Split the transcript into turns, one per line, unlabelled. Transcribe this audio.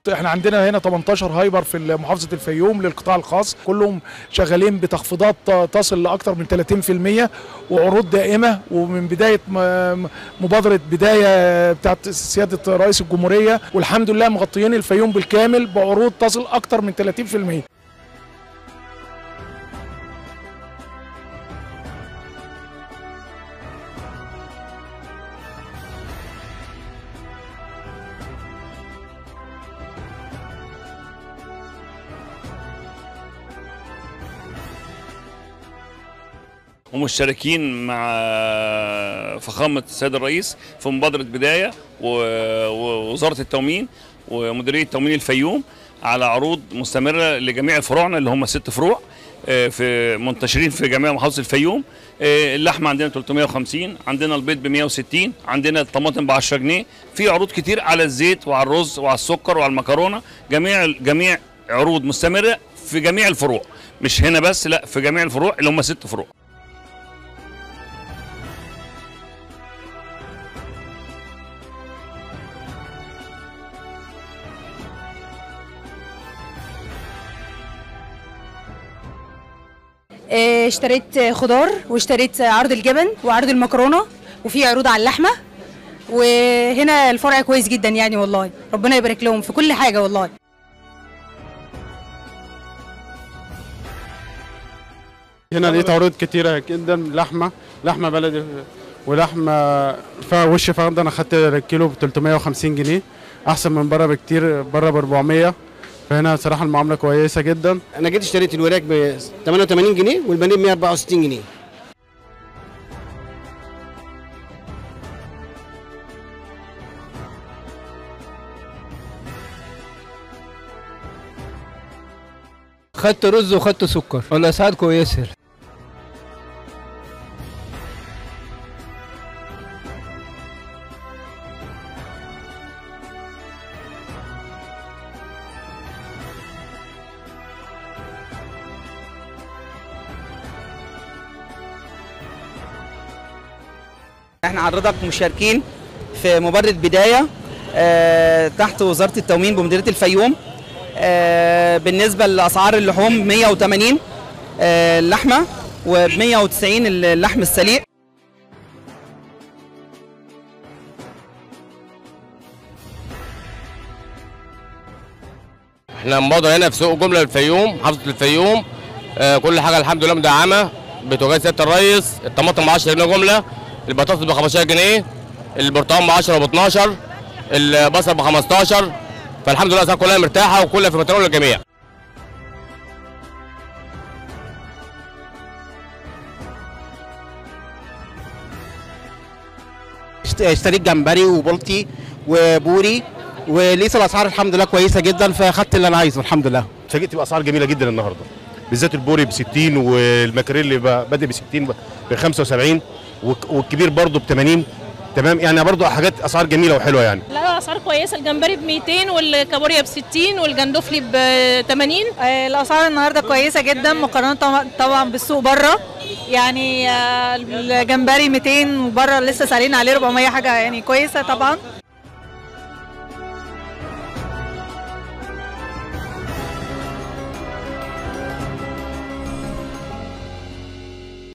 احنا عندنا هنا 18 هايبر في محافظه الفيوم للقطاع الخاص كلهم شغالين بتخفيضات تصل لاكثر من 30% وعروض دائمه ومن بدايه م- مبادره بدايه بتاعت سياده رئيس الجمهوريه والحمد لله مغطيين الفيوم بالكامل بعروض تصل اكثر من 30%
ومشتركين مع فخامة السيد الرئيس في مبادرة بداية و- ووزارة التموين ومديرية تموين الفيوم على عروض مستمرة لجميع فروعنا اللي هم ست فروع آه، في منتشرين في جميع محافظة الفيوم آه، اللحمة عندنا 350 عندنا البيض ب 160 عندنا الطماطم ب 10 جنيه في عروض كتير على الزيت وعلى الرز وعلى السكر وعلى المكرونة جميع جميع عروض مستمرة في جميع الفروع مش هنا بس لا في جميع الفروع اللي هم ست فروع
آه، اشتريت خضار واشتريت عرض الجبن وعرض المكرونه وفي عروض على اللحمه وهنا الفرع كويس جدا يعني والله ربنا يبارك لهم في كل حاجه والله
هنا لقيت عروض كتيرة جدا لحمة لحمة بلدي ولحمة فيها وش فخد انا خدت الكيلو ب 350 جنيه احسن من بره بكتير بره ب 400 فهنا صراحة المعاملة كويسة جدا
انا جيت اشتريت الوراك ب 88 جنيه والبانيه ب 164 جنيه
خدت رز وخدت سكر والاسعار كويسه
احنا حضرتك مشاركين في مبادرة بداية آه، تحت وزارة التموين بمديرية الفيوم آه، بالنسبة لأسعار اللحوم 180 آه، اللحمة و 190 اللحم السليق
احنا مبادرة هنا في سوق جملة الفيوم محافظة الفيوم آه كل حاجة الحمد لله مدعمة بتوجيه سيادة الريس الطماطم ب 10 جنيه جملة البطاطس ب 15 جنيه البرتقال ب 10 وب 12 البصل ب 15 فالحمد لله الأسعار كلها مرتاحة وكلها في متناول الجميع
اشت- اشتريت جمبري وبلطي وبوري ولقيت الاسعار الحمد لله كويسه جدا فاخدت اللي انا عايزه الحمد لله
اتفاجئت باسعار جميله جدا النهارده بالذات البوري ب 60 والماكريل ب- بادئ ب 60 ب 75 والك- والكبير برضه ب 80 تمام يعني برضه حاجات اسعار جميله وحلوه يعني
لا اسعار كويسه الجمبري ب 200 والكابوريا ب 60 والجندفلي ب 80
آه، الاسعار النهارده كويسه جدا مقارنه طبعا- طبعا بالسوق بره يعني آه، الجمبري 200 وبره لسه سالين عليه 400 حاجه يعني كويسه طبعا